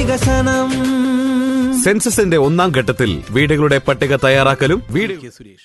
വികസനം സെൻസസിന്റെ ഒന്നാം ഘട്ടത്തിൽ വീടുകളുടെ പട്ടിക തയ്യാറാക്കലും വീട് കെ സുരേഷ്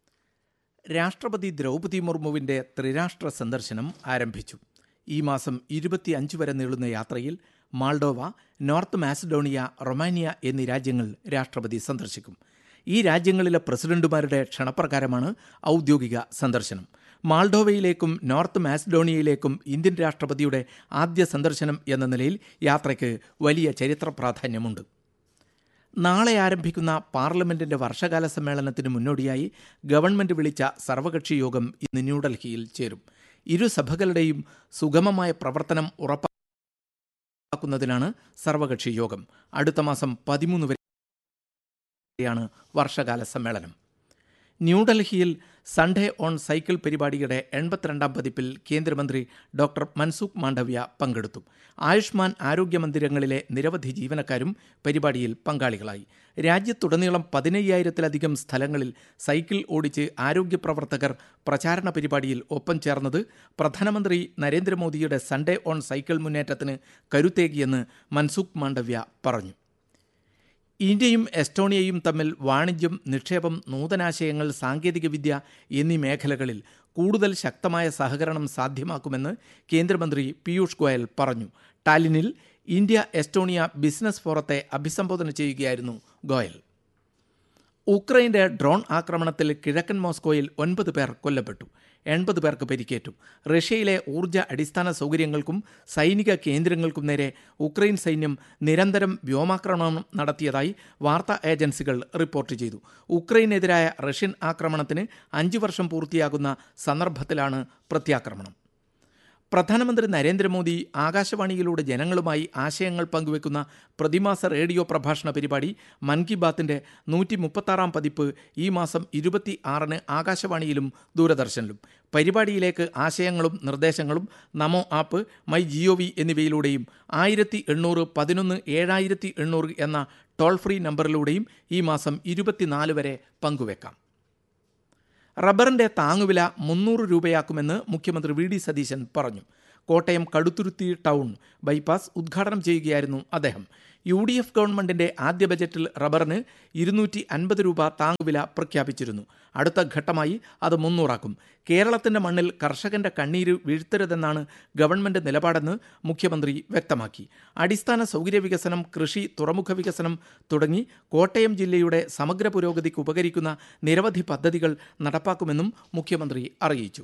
രാഷ്ട്രപതി ദ്രൗപതി മുർമുവിന്റെ ത്രിരാഷ്ട്ര സന്ദർശനം ആരംഭിച്ചു ഈ മാസം ഇരുപത്തിയഞ്ച് വരെ നീളുന്ന യാത്രയിൽ മാൾഡോവ നോർത്ത് മാസിഡോണിയ റൊമാനിയ എന്നീ രാജ്യങ്ങൾ രാഷ്ട്രപതി സന്ദർശിക്കും ഈ രാജ്യങ്ങളിലെ പ്രസിഡന്റുമാരുടെ ക്ഷണപ്രകാരമാണ് ഔദ്യോഗിക സന്ദർശനം മാൾഡോവയിലേക്കും നോർത്ത് മാസിഡോണിയയിലേക്കും ഇന്ത്യൻ രാഷ്ട്രപതിയുടെ ആദ്യ സന്ദർശനം എന്ന നിലയിൽ യാത്രയ്ക്ക് വലിയ ചരിത്ര പ്രാധാന്യമുണ്ട് നാളെ ആരംഭിക്കുന്ന പാർലമെന്റിന്റെ വർഷകാല സമ്മേളനത്തിന് മുന്നോടിയായി ഗവൺമെന്റ് വിളിച്ച സർവകക്ഷി യോഗം ഇന്ന് ന്യൂഡൽഹിയിൽ ചേരും ഇരു സഭകളുടെയും സുഗമമായ പ്രവർത്തനം ഉറപ്പാക്കുന്നതിനാണ് സർവകക്ഷി യോഗം അടുത്ത മാസം പതിമൂന്ന് വരെയാണ് വർഷകാല സമ്മേളനം ന്യൂഡൽഹിയിൽ സൺഡേ ഓൺ സൈക്കിൾ പരിപാടിയുടെ എൺപത്തിരണ്ടാം പതിപ്പിൽ കേന്ദ്രമന്ത്രി ഡോക്ടർ മൻസുഖ് മാണ്ഡവ്യ പങ്കെടുത്തു ആയുഷ്മാൻ ആരോഗ്യ മന്ദിരങ്ങളിലെ നിരവധി ജീവനക്കാരും പരിപാടിയിൽ പങ്കാളികളായി രാജ്യത്തുടനീളം പതിനയ്യായിരത്തിലധികം സ്ഥലങ്ങളിൽ സൈക്കിൾ ഓടിച്ച് ആരോഗ്യ പ്രവർത്തകർ പ്രചാരണ പരിപാടിയിൽ ഒപ്പം ചേർന്നത് പ്രധാനമന്ത്രി നരേന്ദ്രമോദിയുടെ സൺഡേ ഓൺ സൈക്കിൾ മുന്നേറ്റത്തിന് കരുത്തേകിയെന്ന് മൻസുഖ് മാണ്ഡവ്യ പറഞ്ഞു ഇന്ത്യയും എസ്റ്റോണിയയും തമ്മിൽ വാണിജ്യം നിക്ഷേപം നൂതനാശയങ്ങൾ സാങ്കേതികവിദ്യ എന്നീ മേഖലകളിൽ കൂടുതൽ ശക്തമായ സഹകരണം സാധ്യമാക്കുമെന്ന് കേന്ദ്രമന്ത്രി പീയൂഷ് ഗോയൽ പറഞ്ഞു ടാലിനിൽ ഇന്ത്യ എസ്റ്റോണിയ ബിസിനസ് ഫോറത്തെ അഭിസംബോധന ചെയ്യുകയായിരുന്നു ഗോയൽ ഉക്രൈന്റെ ഡ്രോൺ ആക്രമണത്തിൽ കിഴക്കൻ മോസ്കോയിൽ ഒൻപത് പേർ കൊല്ലപ്പെട്ടു എൺപത് പേർക്ക് പരിക്കേറ്റു റഷ്യയിലെ ഊർജ്ജ അടിസ്ഥാന സൗകര്യങ്ങൾക്കും സൈനിക കേന്ദ്രങ്ങൾക്കും നേരെ ഉക്രൈൻ സൈന്യം നിരന്തരം വ്യോമാക്രമണം നടത്തിയതായി വാർത്താ ഏജൻസികൾ റിപ്പോർട്ട് ചെയ്തു ഉക്രൈനെതിരായ റഷ്യൻ ആക്രമണത്തിന് അഞ്ചു വർഷം പൂർത്തിയാകുന്ന സന്ദർഭത്തിലാണ് പ്രത്യാക്രമണം പ്രധാനമന്ത്രി നരേന്ദ്രമോദി ആകാശവാണിയിലൂടെ ജനങ്ങളുമായി ആശയങ്ങൾ പങ്കുവെക്കുന്ന പ്രതിമാസ റേഡിയോ പ്രഭാഷണ പരിപാടി മൻ കി ബാത്തിന്റെ നൂറ്റി മുപ്പത്താറാം പതിപ്പ് ഈ മാസം ഇരുപത്തി ആറിന് ആകാശവാണിയിലും ദൂരദർശനിലും പരിപാടിയിലേക്ക് ആശയങ്ങളും നിർദ്ദേശങ്ങളും NaMo app my gov എന്നിവയിലൂടെയും ആയിരത്തി എണ്ണൂറ് പതിനൊന്ന് ഏഴായിരത്തി എണ്ണൂറ് എന്ന ടോൾ ഫ്രീ നമ്പറിലൂടെയും ഈ മാസം ഇരുപത്തിനാല് വരെ പങ്കുവെക്കാം റബ്ബറിന്റെ താങ്ങുവില മുന്നൂറ് രൂപയാക്കുമെന്ന് മുഖ്യമന്ത്രി വി ഡി സതീശൻ പറഞ്ഞു കോട്ടയം കടുത്തുരുത്തി ടൗൺ ബൈപ്പാസ് ഉദ്ഘാടനം ചെയ്യുകയായിരുന്നു അദ്ദേഹം യു ഡി എഫ് ഗവൺമെന്റിന്റെ ആദ്യ ബജറ്റിൽ റബ്ബറിന് ഇരുന്നൂറ്റി അൻപത് രൂപ താങ്ങുവില പ്രഖ്യാപിച്ചിരുന്നു അടുത്ത ഘട്ടമായി അത് മുന്നൂറാക്കും കേരളത്തിന്റെ മണ്ണിൽ കർഷകന്റെ കണ്ണീര് വീഴ്ത്തരുതെന്നാണ് ഗവൺമെന്റ് നിലപാടെന്ന് മുഖ്യമന്ത്രി വ്യക്തമാക്കി അടിസ്ഥാന സൗകര്യ വികസനം കൃഷി തുറമുഖ വികസനം തുടങ്ങി കോട്ടയം ജില്ലയുടെ സമഗ്ര പുരോഗതിക്ക് ഉപകരിക്കുന്ന നിരവധി പദ്ധതികൾ നടപ്പാക്കുമെന്നും മുഖ്യമന്ത്രി അറിയിച്ചു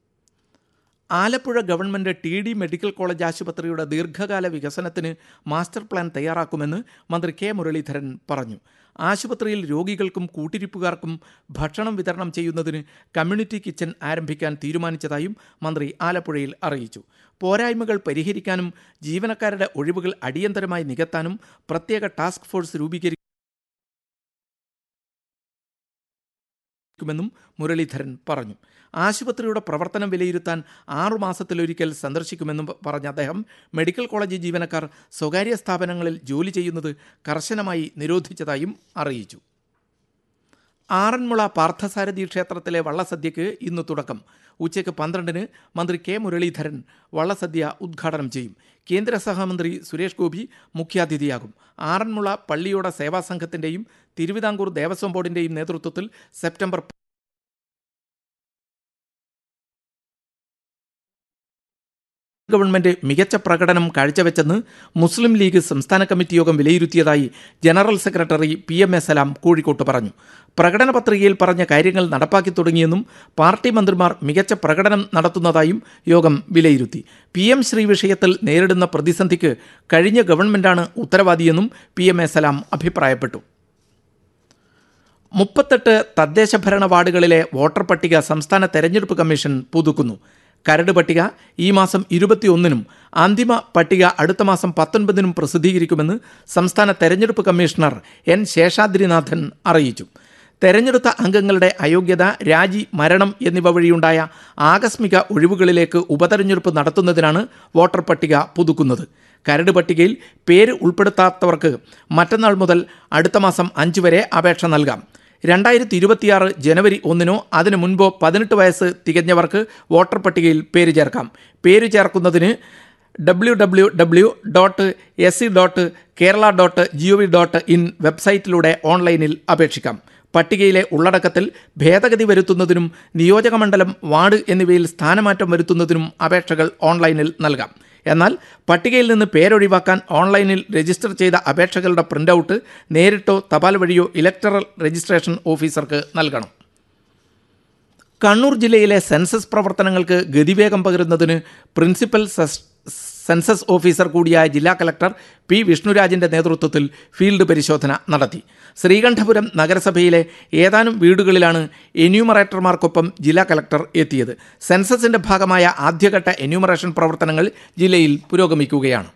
Alappuzha government T D medical college ആശുപത്രിയുടെ ദീർഘകാല വികസനത്തിന് മാസ്റ്റർ പ്ലാൻ തയ്യാറാക്കുമെന്ന് മന്ത്രി കെ മുരളീധരൻ പറഞ്ഞു ആശുപത്രിയിൽ രോഗികൾക്കും കൂട്ടിരിപ്പുകാർക്കും ഭക്ഷണം വിതരണം ചെയ്യുന്നതിന് കമ്മ്യൂണിറ്റി കിച്ചൺ ആരംഭിക്കാൻ തീരുമാനിച്ചതായും മന്ത്രി ആലപ്പുഴയിൽ അറിയിച്ചു പോരായ്മകൾ പരിഹരിക്കാനും ജീവനക്കാരുടെ ഒഴിവുകൾ അടിയന്തരമായി നികത്താനും പ്രത്യേക ടാസ്ക് ഫോഴ്സ് രൂപീകരിക്കും ക്കുമെന്നും മുരളീധരൻ പറഞ്ഞു ആശുപത്രിയുടെ പ്രവർത്തനം വിലയിരുത്താൻ ആറുമാസത്തിലൊരിക്കൽ സന്ദർശിക്കുമെന്നും പറഞ്ഞ അദ്ദേഹം മെഡിക്കൽ കോളേജ് ജീവനക്കാർ സ്വകാര്യ സ്ഥാപനങ്ങളിൽ ജോലി ചെയ്യുന്നത് കർശനമായി നിരോധിച്ചതായും അറിയിച്ചു ആറന്മുള പാർത്ഥസാരഥി ക്ഷേത്രത്തിലെ വള്ളസദ്യക്ക് ഇന്ന് തുടക്കം ഉച്ചയ്ക്ക് പന്ത്രണ്ടിന് മന്ത്രി കെ മുരളീധരൻ വള്ളസദ്യ ഉദ്ഘാടനം ചെയ്യും കേന്ദ്ര സഹമന്ത്രി സുരേഷ് ഗോപി മുഖ്യാതിഥിയാകും ആറന്മുള പള്ളിയോട സേവാ സംഘത്തിന്റെയും തിരുവിതാംകൂർ ദേവസ്വം ബോർഡിന്റെയും നേതൃത്വത്തിൽ സെപ്റ്റംബർ ഗവൺമെന്റ് മികച്ച പ്രകടനം കാഴ്ചവെച്ചെന്ന് മുസ്ലിം ലീഗ് സംസ്ഥാന കമ്മിറ്റി യോഗം വിലയിരുത്തിയതായി general secretary P M A Salam കോഴിക്കോട്ട് പറഞ്ഞു പ്രകടന പത്രികയിൽ പറഞ്ഞ കാര്യങ്ങൾ നടപ്പാക്കി തുടങ്ങിയെന്നും പാർട്ടി മന്ത്രിമാർ മികച്ച പ്രകടനം നടത്തുന്നതായും യോഗം വിലയിരുത്തി പി എം ശ്രീ വിഷയത്തിൽ നേരിടുന്ന പ്രതിസന്ധിക്ക് കഴിഞ്ഞ ഗവൺമെന്റാണ് ഉത്തരവാദിയെന്നും പി എം എ സലാം അഭിപ്രായപ്പെട്ടു മുപ്പത്തെട്ട് തദ്ദേശ ഭരണ വാർഡുകളിലെ വോട്ടർ പട്ടിക സംസ്ഥാന തെരഞ്ഞെടുപ്പ് കമ്മീഷൻ പുതുക്കുന്നു കരട് പട്ടിക ഈ മാസം ഇരുപത്തിയൊന്നിനും അന്തിമ പട്ടിക അടുത്ത മാസം പത്തൊൻപതിനും പ്രസിദ്ധീകരിക്കുമെന്ന് സംസ്ഥാന തെരഞ്ഞെടുപ്പ് കമ്മീഷണർ എൻ ശേഷാദ്രിനാഥൻ അറിയിച്ചു തെരഞ്ഞെടുത്ത അംഗങ്ങളുടെ അയോഗ്യത രാജി മരണം എന്നിവ വഴിയുണ്ടായ ആകസ്മിക ഒഴിവുകളിലേക്ക് ഉപതെരഞ്ഞെടുപ്പ് നടത്തുന്നതിനാണ് വോട്ടർ പട്ടിക പുതുക്കുന്നത് കരട് പട്ടികയിൽ പേര് ഉൾപ്പെടുത്താത്തവർക്ക് മറ്റന്നാൾ മുതൽ അടുത്ത മാസം അഞ്ച് വരെ അപേക്ഷ നൽകാം രണ്ടായിരത്തി ഇരുപത്തിയാറ് ജനുവരി ഒന്നിനോ അതിനു മുൻപോ പതിനെട്ട് വയസ്സ് തികഞ്ഞവർക്ക് വോട്ടർ പട്ടികയിൽ പേര് ചേർക്കാം പേര് ചേർക്കുന്നതിന് W W W dot S C dot Kerala dot G O V dot in വെബ്സൈറ്റിലൂടെ ഓൺലൈനിൽ അപേക്ഷിക്കാം പട്ടികയിലെ ഉള്ളടക്കത്തിൽ ഭേദഗതി വരുത്തുന്നതിനും നിയോജകമണ്ഡലം വാർഡ് എന്നിവയിൽ സ്ഥാനമാറ്റം വരുത്തുന്നതിനും അപേക്ഷകൾ ഓൺലൈനിൽ നൽകാം എന്നാൽ പട്ടികയിൽ നിന്ന് പേരൊഴിവാക്കാൻ ഓൺലൈനിൽ രജിസ്റ്റർ ചെയ്ത അപേക്ഷകളുടെ പ്രിൻ്റൌട്ട് നേരിട്ടോ തപാൽ വഴിയോ ഇലക്ടറൽ രജിസ്ട്രേഷൻ ഓഫീസർക്ക് നൽകണം കണ്ണൂർ ജില്ലയിലെ സെൻസസ് പ്രവർത്തനങ്ങൾക്ക് ഗതിവേഗം പകരുന്നതിന് പ്രിൻസിപ്പൽ സസ് സെൻസസ് ഓഫീസർ കൂടിയായ ജില്ലാ കലക്ടർ പി വിഷ്ണുരാജിന്റെ നേതൃത്വത്തിൽ ഫീൽഡ് പരിശോധന നടത്തി ശ്രീകണ്ഠപുരം നഗരസഭയിലെ ഏതാനും വീടുകളിലാണ് എന്യൂമറേറ്റർമാർക്കൊപ്പം ജില്ലാ കലക്ടർ എത്തിയത് സെൻസസിന്റെ ഭാഗമായ ആദ്യഘട്ട എന്യൂമറേഷൻ പ്രവർത്തനങ്ങൾ ജില്ലയിൽ പുരോഗമിക്കുകയാണ്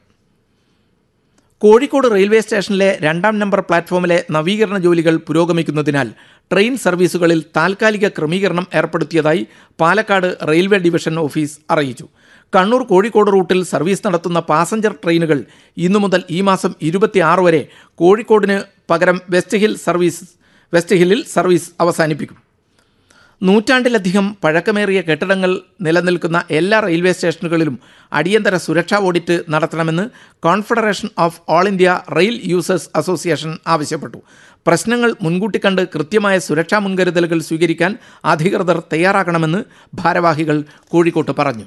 കോഴിക്കോട് റെയിൽവേ സ്റ്റേഷനിലെ രണ്ടാം നമ്പർ പ്ലാറ്റ്ഫോമിലെ നവീകരണ ജോലികൾ പുരോഗമിക്കുന്നതിനാൽ ട്രെയിൻ സർവീസുകളിൽ താൽക്കാലിക ക്രമീകരണം ഏർപ്പെടുത്തിയതായി പാലക്കാട് റെയിൽവേ ഡിവിഷൻ ഓഫീസ് അറിയിച്ചു കണ്ണൂർ കോഴിക്കോട് റൂട്ടിൽ സർവീസ് നടത്തുന്ന പാസഞ്ചർ ട്രെയിനുകൾ ഇന്നു മുതൽ ഈ മാസം ഇരുപത്തിയാറ് വരെ കോഴിക്കോടിന് പകരം വെസ്റ്റ് ഹിൽ സർവീസ് വെസ്റ്റ് ഹില്ലിൽ സർവീസ് അവസാനിപ്പിക്കും നൂറ്റാണ്ടിലധികം പഴക്കമേറിയ കെട്ടിടങ്ങൾ നിലനിൽക്കുന്ന എല്ലാ റെയിൽവേ സ്റ്റേഷനുകളിലും അടിയന്തര സുരക്ഷാ ഓഡിറ്റ് നടത്തണമെന്ന് confederation of all India rail users association ആവശ്യപ്പെട്ടു പ്രശ്നങ്ങൾ മുൻകൂട്ടി കണ്ട് കൃത്യമായ സുരക്ഷാ മുൻകരുതലുകൾ സ്വീകരിക്കാൻ അധികൃതർ തയ്യാറാകണമെന്ന് ഭാരവാഹികൾ കോഴിക്കോട്ട് പറഞ്ഞു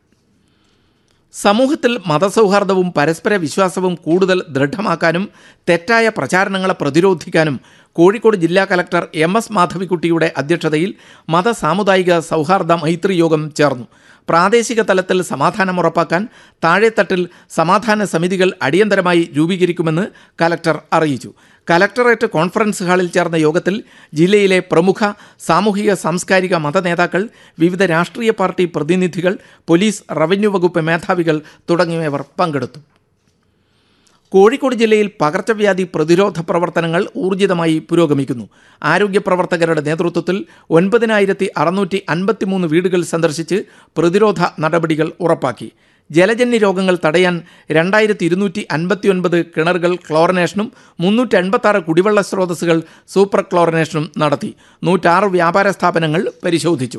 സമൂഹത്തിൽ മതസൗഹാർദ്ദവും പരസ്പര വിശ്വാസവും കൂടുതൽ ദൃഢമാക്കാനും തെറ്റായ പ്രചാരണങ്ങളെ പ്രതിരോധിക്കാനും കോഴിക്കോട് ജില്ലാ കലക്ടർ എം എസ് മാധവിക്കുട്ടിയുടെ അധ്യക്ഷതയിൽ മത സാമുദായിക സൗഹാർദ്ദ മൈത്രി യോഗം ചേർന്നു പ്രാദേശിക തലത്തിൽ സമാധാനം ഉറപ്പാക്കാൻ താഴെത്തട്ടിൽ സമാധാന സമിതികൾ അടിയന്തരമായി രൂപീകരിക്കുമെന്ന് കലക്ടർ അറിയിച്ചു കലക്ടറേറ്റ് കോൺഫറൻസ് ഹാളിൽ ചേർന്ന യോഗത്തിൽ ജില്ലയിലെ പ്രമുഖ സാമൂഹിക സാംസ്കാരിക മത നേതാക്കൾ വിവിധ രാഷ്ട്രീയ പാർട്ടി പ്രതിനിധികൾ പോലീസ് റവന്യൂ വകുപ്പ് മേധാവികൾ തുടങ്ങിയവർ പങ്കെടുത്തു കോഴിക്കോട് ജില്ലയിൽ പകർച്ചവ്യാധി പ്രതിരോധ പ്രവർത്തനങ്ങൾ ഊർജിതമായി പുരോഗമിക്കുന്നു ആരോഗ്യ പ്രവർത്തകരുടെ നേതൃത്വത്തിൽ ഒൻപതിനായിരത്തി അറുന്നൂറ്റി അൻപത്തിമൂന്ന് വീടുകൾ സന്ദർശിച്ച് പ്രതിരോധ നടപടികൾ ഉറപ്പാക്കി ജലജന്യ രോഗങ്ങൾ തടയാൻ രണ്ടായിരത്തി ഇരുന്നൂറ്റി അൻപത്തി ഒൻപത് കിണറുകൾ ക്ലോറിനേഷനും മുന്നൂറ്റി അൻപത്തി കുടിവെള്ള സ്രോതസ്സുകൾ സൂപ്പർ ക്ലോറിനേഷനും നടത്തി നൂറ്റാറ് വ്യാപാര സ്ഥാപനങ്ങൾ പരിശോധിച്ചു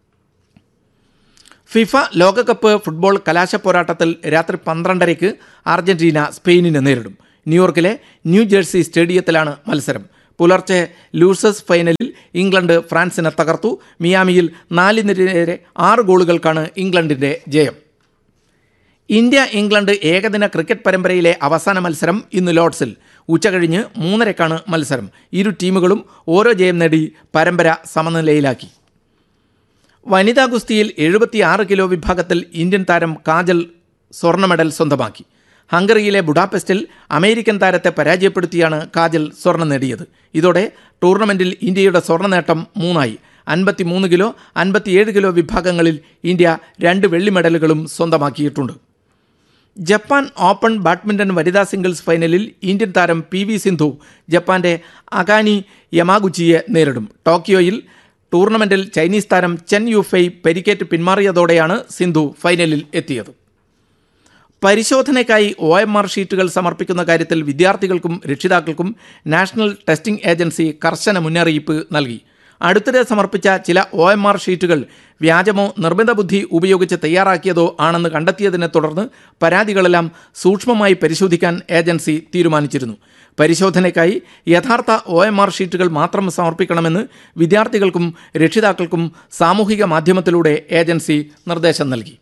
ഫിഫ ലോകകപ്പ് ഫുട്ബോൾ കലാശ പോരാട്ടത്തിൽ രാത്രി പന്ത്രണ്ടരയ്ക്ക് അർജന്റീന സ്പെയിനിനെ നേരിടും ന്യൂയോർക്കിലെ ന്യൂ ജേഴ്സി സ്റ്റേഡിയത്തിലാണ് മത്സരം പുലർച്ചെ ലൂസേഴ്സ് ഫൈനലിൽ ഇംഗ്ലണ്ട് ഫ്രാൻസിനെ തകർത്തു മിയാമിയിൽ നാലിനെതിരെ ആറ് ഗോളുകൾക്കാണ് ഇംഗ്ലണ്ടിന്റെ ജയം ഇന്ത്യ ഇംഗ്ലണ്ട് ഏകദിന ക്രിക്കറ്റ് പരമ്പരയിലെ അവസാന മത്സരം ഇന്ന് ലോർഡ്സിൽ ഉച്ചകഴിഞ്ഞ് മൂന്നരക്കാണ് മത്സരം ഇരു ടീമുകളും ഓരോ ജയം നേടി പരമ്പര സമനിലയിലാക്കി വനിതാ ഗുസ്തിയിൽ എഴുപത്തിയാറ് കിലോ വിഭാഗത്തിൽ ഇന്ത്യൻ താരം കാജൽ സ്വർണ്ണ മെഡൽ സ്വന്തമാക്കി ഹംഗറിയിലെ ബുഡാപെസ്റ്റിൽ അമേരിക്കൻ താരത്തെ പരാജയപ്പെടുത്തിയാണ് കാജൽ സ്വർണം നേടിയത് ഇതോടെ ടൂർണമെന്റിൽ ഇന്ത്യയുടെ സ്വർണ്ണ നേട്ടം മൂന്നായി അൻപത്തിമൂന്ന് കിലോ അൻപത്തിയേഴ് കിലോ വിഭാഗങ്ങളിൽ ഇന്ത്യ രണ്ട് വെള്ളി മെഡലുകളും സ്വന്തമാക്കിയിട്ടുണ്ട് ജപ്പാൻ ഓപ്പൺ ബാഡ്മിന്റൺ വനിതാ സിംഗിൾസ് ഫൈനലിൽ ഇന്ത്യൻ താരം പി വി സിന്ധു ജപ്പാന്റെ അകാനി യമാഗുച്ചിയെ നേരിടും ടോക്കിയോയിൽ ടൂർണമെന്റിൽ ചൈനീസ് താരം ചെൻ യുഫൈ പരിക്കേറ്റ് പിന്മാറിയതോടെയാണ് സിന്ധു ഫൈനലിൽ എത്തിയത് പരിശോധനയ്ക്കായി ഒ എം ആർ ഷീറ്റുകൾ സമർപ്പിക്കുന്ന കാര്യത്തിൽ വിദ്യാർത്ഥികൾക്കും രക്ഷിതാക്കൾക്കും നാഷണൽ ടെസ്റ്റിംഗ് ഏജൻസി കർശന മുന്നറിയിപ്പ് നൽകി അടുത്തിടെ സമർപ്പിച്ച ചില ഒ എം ആർ ഷീറ്റുകൾ വ്യാജമോ നിർമ്മിത ബുദ്ധി ഉപയോഗിച്ച് തയ്യാറാക്കിയതോ ആണെന്ന് കണ്ടെത്തിയതിനെ തുടർന്ന് പരാതികളെല്ലാം സൂക്ഷ്മമായി പരിശോധിക്കാൻ ഏജൻസി തീരുമാനിച്ചിരുന്നു പരിശോധനയ്ക്കായി യഥാർത്ഥ ഒ എം ആർ ഷീറ്റുകൾ മാത്രം സമർപ്പിക്കണമെന്ന് വിദ്യാർത്ഥികൾക്കും രക്ഷിതാക്കൾക്കും സാമൂഹിക മാധ്യമത്തിലൂടെ ഏജൻസി നിർദ്ദേശം നൽകി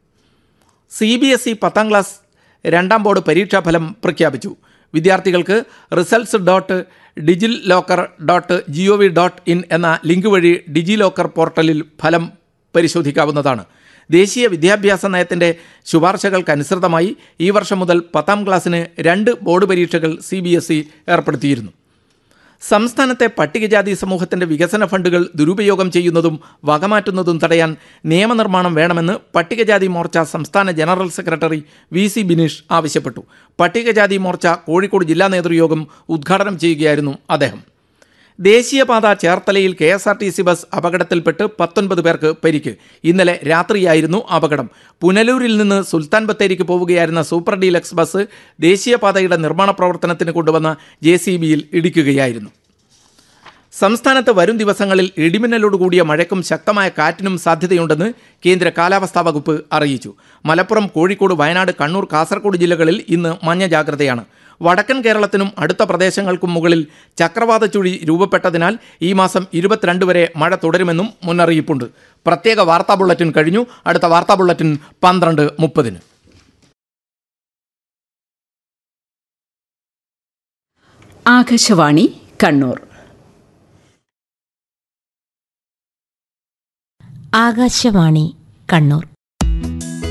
സി ബി എസ് ഇ പത്താം ക്ലാസ് രണ്ടാം ബോർഡ് പരീക്ഷാഫലം പ്രഖ്യാപിച്ചു വിദ്യാർത്ഥികൾക്ക് results dot DigiLocker dot G O V dot in എന്ന ലിങ്ക് വഴി ഡിജി ലോക്കർ പോർട്ടലിൽ ഫലം പരിശോധിക്കാവുന്നതാണ് ദേശീയ വിദ്യാഭ്യാസ നയത്തിന്റെ ശുപാർശകൾക്കനുസൃതമായി ഈ വർഷം മുതൽ പത്താം ക്ലാസ്സിന് രണ്ട് ബോർഡ് പരീക്ഷകൾ സി ബി എസ് ഇ ഏർപ്പെടുത്തിയിരുന്നു സംസ്ഥാനത്തെ പട്ടികജാതി സമൂഹത്തിന്റെ വികസന ഫണ്ടുകൾ ദുരുപയോഗം ചെയ്യുന്നതും വകമാറ്റുന്നതും തടയാൻ നിയമനിർമ്മാണം വേണമെന്ന് പട്ടികജാതി മോർച്ച സംസ്ഥാന general secretary V C Bineesh ആവശ്യപ്പെട്ടു പട്ടികജാതി മോർച്ച കോഴിക്കോട് ജില്ലാ നേതൃയോഗം ഉദ്ഘാടനം ചെയ്യുകയായിരുന്നു അദ്ദേഹം ദേശീയപാത ചേർത്തലയിൽ K S R T C bus അപകടത്തിൽപ്പെട്ട് പത്തൊൻപത് പേർക്ക് പരിക്ക് ഇന്നലെ രാത്രിയായിരുന്നു അപകടം പുനലൂരിൽ നിന്ന് സുൽത്താൻ ബത്തേരിക്ക് പോവുകയായിരുന്ന സൂപ്പർ ഡീലക്സ് ബസ് ദേശീയപാതയുടെ നിർമ്മാണ പ്രവർത്തനത്തിന് കൊണ്ടുവന്ന ജെ സി ബിയിൽ ഇടിക്കുകയായിരുന്നു സംസ്ഥാനത്ത് വരും ദിവസങ്ങളിൽ ഇടിമിന്നലോടുകൂടിയ മഴയ്ക്കും ശക്തമായ കാറ്റിനും സാധ്യതയുണ്ടെന്ന് കേന്ദ്ര കാലാവസ്ഥാ വകുപ്പ് അറിയിച്ചു മലപ്പുറം കോഴിക്കോട് വയനാട് കണ്ണൂർ കാസർഗോഡ് ജില്ലകളിൽ ഇന്ന് മഞ്ഞ ജാഗ്രതയാണ് വടക്കൻ കേരളത്തിനും അടുത്ത പ്രദേശങ്ങൾക്കും മുകളിൽ ചക്രവാത ചുഴി രൂപപ്പെട്ടതിനാൽ ഈ മാസം ഇരുപത്തിരണ്ട് വരെ മഴ തുടരുമെന്നും മുന്നറിയിപ്പുണ്ട് പ്രത്യേക വാർത്താ ബുള്ളറ്റിൻ കഴിഞ്ഞു അടുത്ത വാർത്താ ബുള്ളറ്റിൻ പന്ത്രണ്ട് മുപ്പതിന് ആകാശവാണി കണ്ണൂർ ആകാശവാണി കണ്ണൂർ